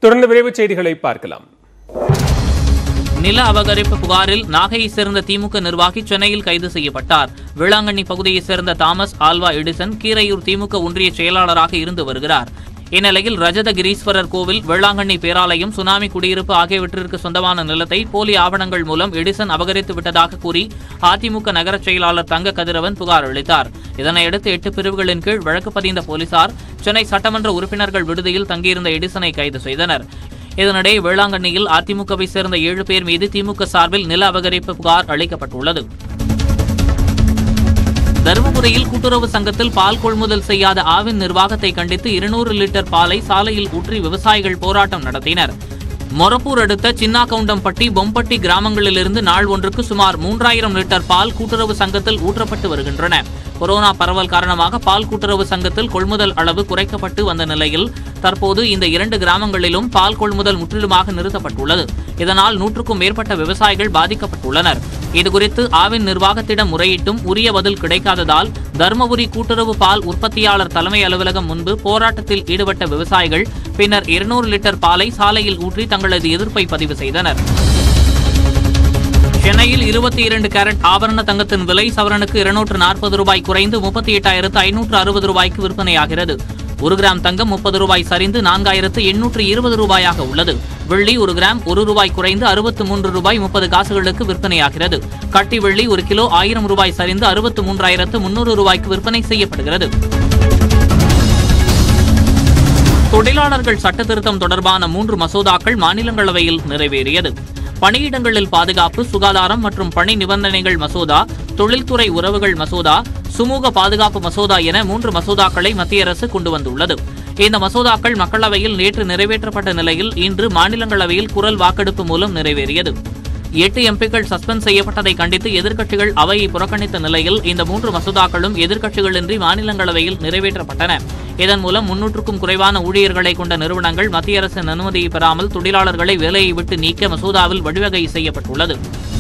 தொடர்ந்து விரைவுச் செய்திகளை பார்க்கலாம் நில அபகரிப்பு புகாரில் நாகையைச் சேர்ந்த திமுக நிர்வாகி சென்னையில் கைது செய்யப்பட்டார் வேளாங்கண்ணி பகுதியைச் சேர்ந்த Thomas Alva Edison Keeraiyur DMK ஒன்றிய செயலாளராக இருந்து வருகிறார் இந்நிலையில் ரஜத கிரீஸ்வரர் கோவில் வேளாங்கண்ணி பேராலயம் சுனாமி குடியிருப்பு ஆகியவற்றிற்கு சொந்தமான நிலத்தை போலி ஆவணங்கள் மூலம் எடிசன் அபகரித்து விட்டதாக கூறி அதிமுக நகர செயலாளர் தங்க கதிரவன் புகார் அளித்தார் இதனையடுத்து எட்டு பிரிவுகளின் கீழ் வழக்கு பதிந்த போலீசார் சென்னை சட்டமன்ற உறுப்பினர்கள் விடுதியில் தங்கியிருந்த எடிசனை கைது செய்தனர் இதனிடையே வேளாங்கண்ணியில் அதிமுகவை சேர்ந்த ஏழு பேர் மீது திமுக சார்பில் நில அபகரிப்பு புகார் அளிக்கப்பட்டுள்ளது தருமபுரியில் கூட்டுறவு சங்கத்தில் பால் கொள்முதல் செய்யாத ஆவின் நிர்வாகத்தை கண்டித்து இருநூறு லிட்டர் பாலை சாலையில் ஊற்றி விவசாயிகள் போராட்டம் நடத்தினர் மொரப்பூர் அடுத்த சின்னாகவுண்டம்பட்டி பொம்பட்டி கிராமங்களிலிருந்து நாள் ஒன்றுக்கு சுமார் மூன்றாயிரம் லிட்டர் பால் கூட்டுறவு சங்கத்தில் ஊற்றப்பட்டு வருகின்றன கொரோனா பரவல் காரணமாக பால் கூட்டுறவு சங்கத்தில் கொள்முதல் அளவு குறைக்கப்பட்டு வந்த நிலையில் தற்போது இந்த இரண்டு கிராமங்களிலும் பால் கொள்முதல் முற்றிலுமாக நிறுத்தப்பட்டுள்ளது இதனால் நூற்றுக்கும் மேற்பட்ட விவசாயிகள் பாதிக்கப்பட்டுள்ளனர் இதுகுறித்து ஆவின் நிர்வாகத்திடம் முறையிட்டும் உரிய பதில் கிடைக்காததால் தருமபுரி கூட்டுறவு பால் உற்பத்தியாளர் தலைமை அலுவலகம் முன்பு போராட்டத்தில் ஈடுபட்ட விவசாயிகள் பின்னர் இருநூறு லிட்டர் பாலை சாலையில் ஊற்றி தங்களது எதிர்ப்பை பதிவு செய்தனர் சென்னையில் இருபத்தி இரண்டு கேரட் ஆபரண தங்கத்தின் விலை சவரனுக்கு இருநூற்று நாற்பது ரூபாய் குறைந்து முப்பத்தி எட்டாயிரத்து ஐநூற்று அறுபது ரூபாய்க்கு விற்பனையாகிறது ஒரு கிராம் தங்கம் முப்பது ரூபாய் சரிந்து நான்காயிரத்து எண்ணூற்று இருபது ரூபாயாக உள்ளது வெள்ளி ஒரு கிராம் ஒரு ரூபாய் குறைந்து அறுபத்து மூன்று ரூபாய் முப்பது காசுகளுக்கு விற்பனையாகிறது கட்டி வெள்ளி ஒரு கிலோ ஆயிரம் ரூபாய் சரிந்து அறுபத்து மூன்றாயிரத்து முன்னூறு ரூபாய்க்கு விற்பனை செய்யப்படுகிறது தொழிலாளர்கள் சட்ட திருத்தம் தொடர்பான மூன்று மசோதாக்கள் மாநிலங்களவையில் நிறைவேறியது பணியிடங்களில் பாதுகாப்பு சுகாதாரம் மற்றும் பணி நிபந்தனைகள் மசோதா தொழில்துறை உறவுகள் மசோதா சுமூக பாதுகாப்பு மசோதா என மூன்று மசோதாக்களை மத்திய அரசு கொண்டு வந்துள்ளது இந்த மசோதாக்கள் மக்களவையில் நேற்று நிறைவேற்றப்பட்ட நிலையில் இன்று மாநிலங்களவையில் குரல் வாக்கெடுப்பு மூலம் நிறைவேறியது எட்டு எம்பிக்கள் சஸ்பெண்ட் செய்யப்பட்டதை கண்டித்து எதிர்க்கட்சிகள் அவையை புறக்கணித்த நிலையில் இந்த மூன்று மசோதாக்களும் எதிர்க்கட்சிகளின்றி மாநிலங்களவையில் நிறைவேற்றப்பட்டன இதன் மூலம் முன்னூற்றுக்கும் குறைவான ஊழியர்களை கொண்ட நிறுவனங்கள் மத்திய அரசின் அனுமதியை பெறாமல் தொழிலாளர்களை வேலையை விட்டு நீக்க மசோதாவில் வழிவகை செய்யப்பட்டுள்ளது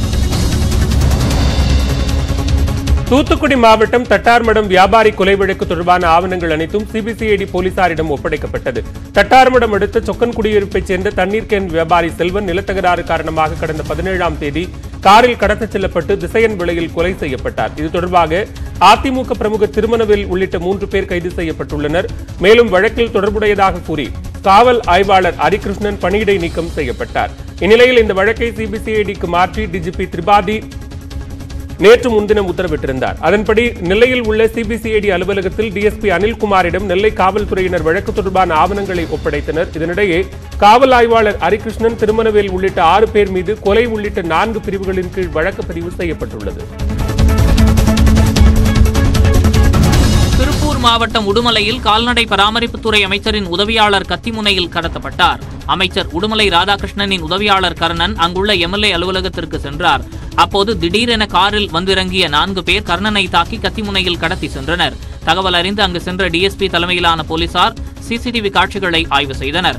தூத்துக்குடி மாவட்டம் தட்டார்மடம் வியாபாரி கொலை வழக்கு தொடர்பான ஆவணங்கள் அனைத்தும் சிபிசிஐடி போலீசாரிடம் ஒப்படைக்கப்பட்டது தட்டார்மடம் அடுத்த சொக்கன் குடியிருப்பைச் சேர்ந்த தண்ணீர் கேன் வியாபாரி செல்வன் நிலத்தகராறு காரணமாக கடந்த பதினேழாம் தேதி காரில் கடத்தச் செல்லப்பட்டு திசையன் விலையில் கொலை செய்யப்பட்டார் இது தொடர்பாக அதிமுக பிரமுகர் திருமணவேல் உள்ளிட்ட மூன்று பேர் கைது செய்யப்பட்டுள்ளனர் மேலும் வழக்கில் தொடர்புடையதாக கூறி காவல் ஆய்வாளர் ஹரிகிருஷ்ணன் பணியிடை நீக்கம் செய்யப்பட்டார் இந்நிலையில் இந்த வழக்கை சிபிசிஐடிக்கு மாற்றி டிஜிபி திரிபாதி நேற்று முன்தினம் உத்தரவிட்டிருந்தார் அதன்படி நெல்லையில் உள்ள சிபிசிஐடி அலுவலகத்தில் டிஎஸ்பி அனில்குமாரிடம் நெல்லை காவல்துறையினர் வழக்கு தொடர்பான ஆவணங்களை ஒப்படைத்தனர் இதனிடையே காவல் ஆய்வாளர் ஹரிகிருஷ்ணன் திருமணவேல் உள்ளிட்ட ஆறு பேர் மீது கொலை உள்ளிட்ட நான்கு பிரிவுகளின் கீழ் வழக்கு பதிவு செய்யப்பட்டுள்ளது திருப்பூர் மாவட்டம் உடுமலையில் கால்நடை பராமரிப்புத்துறை அமைச்சரின் உதவியாளர் கத்திமுனையில் கடத்தப்பட்டார் அமைச்சர் உடுமலை ராதாகிருஷ்ணனின் உதவியாளர் கர்ணன் அங்குள்ள எம்எல்ஏ அலுவலகத்திற்கு சென்றார் அப்போது திடீரென காரில் வந்திறங்கிய நான்கு பேர் கர்ணனை தாக்கி கத்திமுனையில் கடத்தி சென்றனர் தகவல் அறிந்து அங்கு சென்ற டிஎஸ்பி தலைமையிலான போலீசார் சிசிடிவி காட்சிகளை ஆய்வு செய்தனர்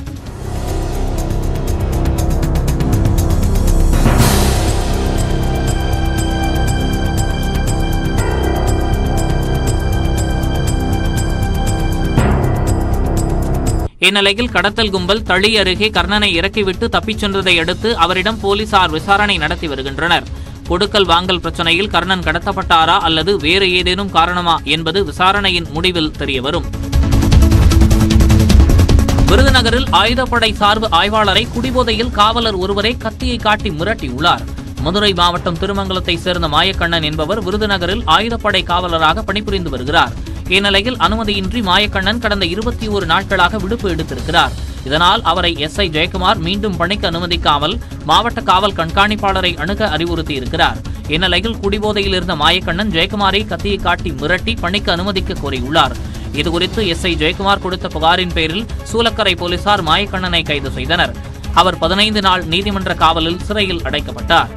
இந்நிலையில் கடத்தல் கும்பல் தளி அருகே கர்ணனை இறக்கிவிட்டு தப்பிச் சென்றதை அடுத்து அவரிடம் போலீசார் விசாரணை நடத்தி வருகின்றனர் கொடுக்கல் வாங்கல் பிரச்சனையில் கர்ணன் கடத்தப்பட்டாரா அல்லது வேறு ஏதேனும் காரணமா என்பது விசாரணையின் முடிவில் தெரியவரும் விருதுநகரில் ஆயுதப்படை சார்பு ஆய்வாளரை குடிபோதையில் காவலர் ஒருவரை கத்தியை காட்டி மிரட்டியுள்ளார் மதுரை மாவட்டம் திருமங்கலத்தை சேர்ந்த மாயக்கண்ணன் என்பவர் விருதுநகரில் ஆயுதப்படை காவலராக பணிபுரிந்து வருகிறார் இந்நிலையில் அனுமதியின்றி மாயக்கண்ணன் கடந்த இருபத்தி ஒரு நாட்களாக விடுப்பு எடுத்திருக்கிறார் இதனால் அவரை எஸ் ஐ ஜெயக்குமார் மீண்டும் பணிக்கு அனுமதிக்காமல் மாவட்ட காவல் கண்காணிப்பாளரை அணுக அறிவுறுத்தியிருக்கிறார் இந்நிலையில் குடிபோதையில் இருந்த மாயக்கண்ணன் ஜெயக்குமாரை கத்தியை காட்டி மிரட்டி பணிக்கு அனுமதிக்க கோரியுள்ளார் இதுகுறித்து எஸ் ஐ ஜெயக்குமார் கொடுத்த புகாரின் பேரில் சூலக்கரை போலீசார் மாயக்கண்ணனை கைது செய்தனர் அவர் பதினைந்து நாள் நீதிமன்ற காவலில் சிறையில் அடைக்கப்பட்டார்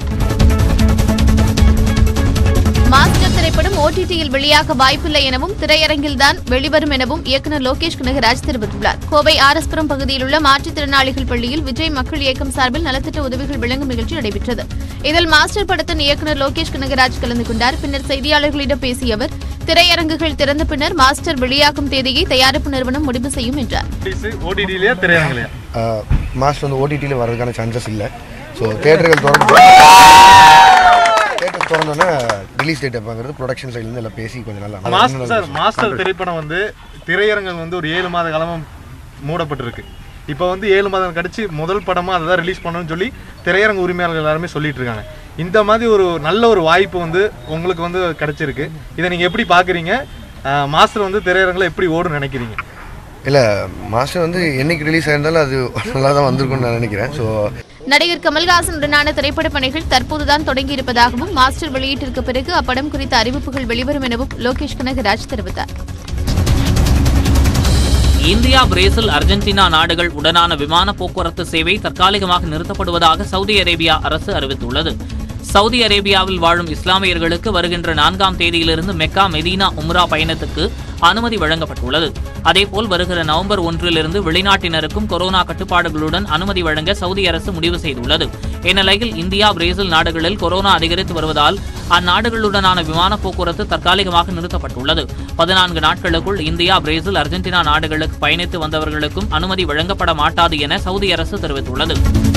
மாஸ்டர் திரைப்படம் ஓடிடியில் வெளியாக வாய்ப்பில்லை எனவும் திரையரங்கில்தான் வெளிவரும் எனவும் இயக்குநர் லோகேஷ் கனகராஜ் தெரிவித்துள்ளார் கோவை ஆர்எஸ்புரம் பகுதியில் உள்ள மாற்றுத்திறனாளிகள் பள்ளியில் விஜய் மக்கள் இயக்கம் சார்பில் நலத்திட்ட உதவிகள் வழங்கும் நிகழ்ச்சி நடைபெற்றது இதில் மாஸ்டர் படத்தின் இயக்குநர் லோகேஷ் கனகராஜ் கலந்து கொண்டார் பின்னர் செய்தியாளர்களிடம் பேசிய அவர் திரையரங்குகள் திறந்த பின்னர் மாஸ்டர் வெளியாகும் தேதியை தயாரிப்பு நிறுவனம் முடிவு செய்யும் என்றார் ஓடிடிலேயே திரையரங்கிலையா மாஸ்டர் வந்து ஓடிடியில் வர்றதுக்கான சான்சஸ் இல்லை ஸோ தேட்டர்கள் திறந்து தேட்டர் திறந்தோன்னே ரிலீஸ் டேட் வைப்பாங்கிறது ப்ரொடக்ஷன் சைட்லேருந்து எல்லாம் பேசி கொஞ்சம் நல்லா மாஸ்டர் சார் மாஸ்டர் திரைப்படம் வந்து திரையரங்கம் வந்து ஒரு ஏழு மாத காலமா மூடப்பட்டிருக்கு இப்போ வந்து ஏழு மாதம் கழிச்சு முதல் படமா அதை தான் ரிலீஸ் பண்ணணும்னு சொல்லி திரையரங்க உரிமையாளர்கள் எல்லாருமே சொல்லிட்டு இருக்காங்க இந்த மாதிரி ஒரு நல்ல ஒரு வாய்ப்பு வந்து உங்களுக்கு வந்து கிடைச்சிருக்கு இதை நீங்க எப்படி பாக்குறீங்க அஹ், மாஸ்டர் வந்து திரையரங்கில் எப்படி ஓடும் நினைக்கிறீங்க இல்லை மாஸ்டர் வந்து என்னைக்கு ரிலீஸ் ஆயிருந்தாலும் அது நல்லா தான் வந்திருக்கும்னு நான் நினைக்கிறேன் ஸோ நடிகர் கமல்ஹாசனுடனான திரைப்பட பணிகள் தற்போதுதான் தொடங்கியிருப்பதாகவும் மாஸ்டர் வெளியீட்டிற்கு பிறகு அப்படம் குறித்த அறிவிப்புகள் வெளிவரும் எனவும் லோகேஷ் கனகராஜ் தெரிவித்தார் இந்தியா பிரேசில் அர்ஜென்டினா நாடுகள் உடனான விமான போக்குவரத்து சேவை தற்காலிகமாக நிறுத்தப்படுவதாக சவுதி அரேபியா அரசு அறிவித்துள்ளது சவுதி அரேபியாவில் வாழும் இஸ்லாமியர்களுக்கு வருகின்ற நான்காம் தேதியிலிருந்து மெக்கா மெதீனா உம்ரா பயணத்துக்கு அனுமதி வழங்கப்பட்டுள்ளது அதேபோல் வருகிற நவம்பர் ஒன்றிலிருந்து வெளிநாட்டினருக்கும் கொரோனா கட்டுப்பாடுகளுடன் அனுமதி வழங்க சவுதி அரசு முடிவு செய்துள்ளது இந்நிலையில் இந்தியா பிரேசில் நாடுகளில் கொரோனா அதிகரித்து வருவதால் அந்நாடுகளுடனான விமான போக்குவரத்து தற்காலிகமாக நிறுத்தப்பட்டுள்ளது பதினான்கு நாட்களுக்குள் இந்தியா பிரேசில் அர்ஜென்டினா நாடுகளுக்கு பயணித்து வந்தவர்களுக்கும் அனுமதி வழங்கப்பட மாட்டாது என சவுதி அரசு தெரிவித்துள்ளது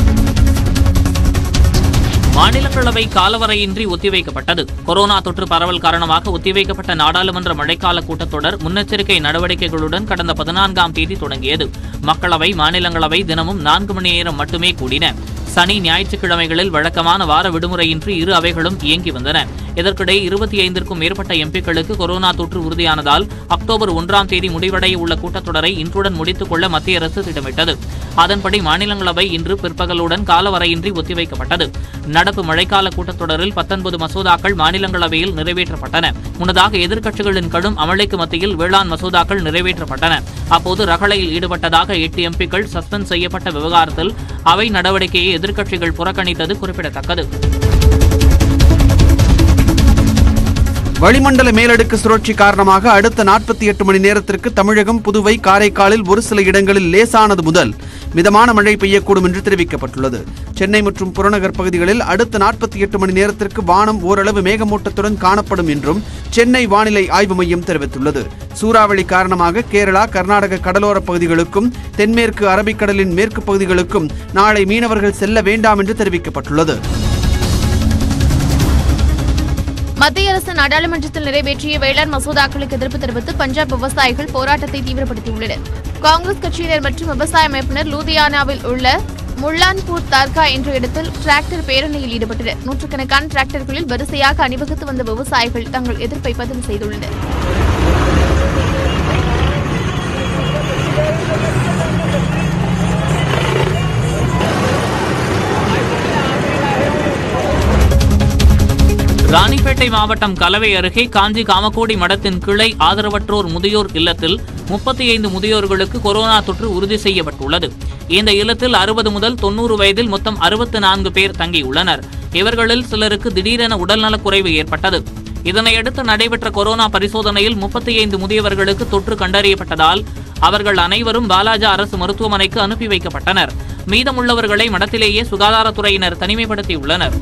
மாநிலங்களவை காலவரையின்றி ஒத்திவைக்கப்பட்டது கொரோனா தொற்று பரவல் காரணமாக ஒத்திவைக்கப்பட்ட நாடாளுமன்ற மழைக்கால கூட்டத்தொடர் முன்னெச்சரிக்கை நடவடிக்கைகளுடன் கடந்த பதினான்காம் தேதி தொடங்கியது மக்களவை மாநிலங்களவை தினமும் நான்கு மணி நேரம் மட்டுமே கூடின சனி ஞாயிற்றுக்கிழமைகளில் வழக்கமான வார விடுமுறையின்றி இரு அவைகளும் இயங்கி வந்தன இதற்கிடையே இருபத்தி ஐந்திற்கும் மேற்பட்ட எம்பிக்களுக்கு கொரோனா தொற்று உறுதியானதால் அக்டோபர் ஒன்றாம் தேதி முடிவடைய உள்ள கூட்டத்தொடரை இன்றுடன் முடித்துக் கொள்ள மத்திய அரசு திட்டமிட்டது அதன்படி மாநிலங்களவை இன்று பிற்பகலுடன் காலவரையின்றி ஒத்திவைக்கப்பட்டது நடப்பு மழைக்கால கூட்டத்தொடரில் பத்தொன்பது மசோதாக்கள் மாநிலங்களவையில் நிறைவேற்றப்பட்டன முன்னதாக எதிர்க்கட்சிகளின் கடும் அமளிக்கு மத்தியில் வேளாண் மசோதாக்கள் நிறைவேற்றப்பட்டன அப்போது ரகளையில் ஈடுபட்டதாக எட்டு எம்பிக்கள் சஸ்பெண்ட் செய்யப்பட்ட விவகாரத்தில் அவை நடவடிக்கையை எதிர்க்கட்சிகள் புறக்கணித்தது குறிப்பிடத்தக்கது வளிமண்டல மேலடுக்கு சுழற்சி காரணமாக அடுத்த நாற்பத்தி எட்டு மணி நேரத்திற்கு தமிழகம் புதுவை காரைக்காலில் ஒரு சில இடங்களில் லேசானது முதல் மிதமான மழை பெய்யக்கூடும் என்று தெரிவிக்கப்பட்டுள்ளது சென்னை மற்றும் புறநகர் பகுதிகளில் அடுத்த நாற்பத்தி எட்டு மணி நேரத்திற்கு வானம் ஓரளவு மேகமூட்டத்துடன் காணப்படும் என்றும் சென்னை வானிலை ஆய்வு மையம் தெரிவித்துள்ளது சூறாவளி காரணமாக கேரளா கர்நாடக கடலோர பகுதிகளுக்கும் தென்மேற்கு அரபிக்கடலின் மேற்கு பகுதிகளுக்கும் நாளை மீனவர்கள் செல்ல வேண்டாம் என்று தெரிவிக்கப்பட்டுள்ளது மத்திய அரசு நாடாளுமன்றத்தில் நிறைவேற்றிய வேளாண் மசோதாக்களுக்கு எதிர்ப்பு தெரிவித்து பஞ்சாப் விவசாயிகள் போராட்டத்தை தீவிரப்படுத்தியுள்ளனர் காங்கிரஸ் கட்சியினர் மற்றும் விவசாய அமைப்பினர் லூதியானாவில் உள்ள முல்லான்பூர் தார்கா என்ற இடத்தில் டிராக்டர் பேரணியில் ஈடுபட்டனர் நூற்றுக்கணக்கான டிராக்டர்களில் வரிசையாக அணிவகுத்து வந்த விவசாயிகள் தங்கள் எதிர்ப்பை பதிவு செய்துள்ளனர் ராணிப்பேட்டை மாவட்டம் கலவை அருகே காஞ்சி காமக்கோடி மடத்தின் கிளை ஆதரவற்றோர் முதியோர் இல்லத்தில் முப்பத்தி ஐந்து முதியோர்களுக்கு கொரோனா தொற்று உறுதி செய்யப்பட்டுள்ளது இந்த இல்லத்தில் அறுபது முதல் தொண்ணூறு வயதில் மொத்தம் அறுபத்து நான்கு பேர் தங்கியுள்ளனர் இவர்களில் சிலருக்கு திடீரென உடல்நலக்குறைவு ஏற்பட்டது இதனையடுத்து நடைபெற்ற கொரோனா பரிசோதனையில் முப்பத்தி ஐந்து முதியவர்களுக்கு தொற்று கண்டறியப்பட்டதால் அவர்கள் அனைவரும் பாலாஜா அரசு மருத்துவமனைக்கு அனுப்பி வைக்கப்பட்டனர் மீதமுள்ளவர்களை மடத்திலேயே சுகாதாரத்துறையினர் தனிமைப்படுத்தியுள்ளனர்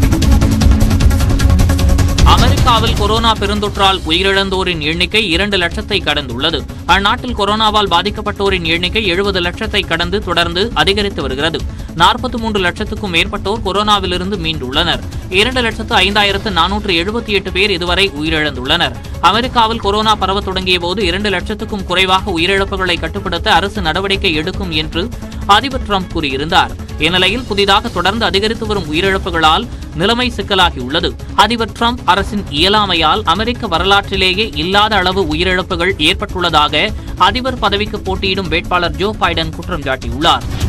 அமெரிக்காவில் கொரோனா பெருந்தொற்றால் உயிரிழந்தோரின் எண்ணிக்கை இரண்டு லட்சத்தை கடந்துள்ளது அந்நாட்டில் கொரோனாவால் பாதிக்கப்பட்டோரின் எண்ணிக்கை எழுபது லட்சத்தை கடந்து தொடர்ந்து அதிகரித்து வருகிறது நாற்பத்தி மூன்று லட்சத்துக்கும் மேற்பட்டோர் கொரோனாவிலிருந்து மீண்டுள்ளனர் இரண்டு லட்சத்து ஐந்தாயிரத்து நானூற்று எழுபத்தி எட்டு பேர் இதுவரை உயிரிழந்துள்ளனர் அமெரிக்காவில் கொரோனா பரவத் தொடங்கிய போது இரண்டு லட்சத்துக்கும் குறைவாக உயிரிழப்புகளை கட்டுப்படுத்த அரசு நடவடிக்கை எடுக்கும் என்று அதிபர் ட்ரம்ப் கூறியிருந்தார் இந்நிலையில் புதிதாக தொடர்ந்து அதிகரித்து வரும் உயிரிழப்புகளால் நிலைமை சிக்கலாகியுள்ளது அதிபர் ட்ரம்ப் அரசின் இயலாமையால் அமெரிக்க வரலாற்றிலேயே இல்லாத அளவு உயிரிழப்புகள் ஏற்பட்டுள்ளதாக அதிபர் பதவிக்கு போட்டியிடும் வேட்பாளர் ஜோ பைடன் குற்றம் சாட்டியுள்ளார்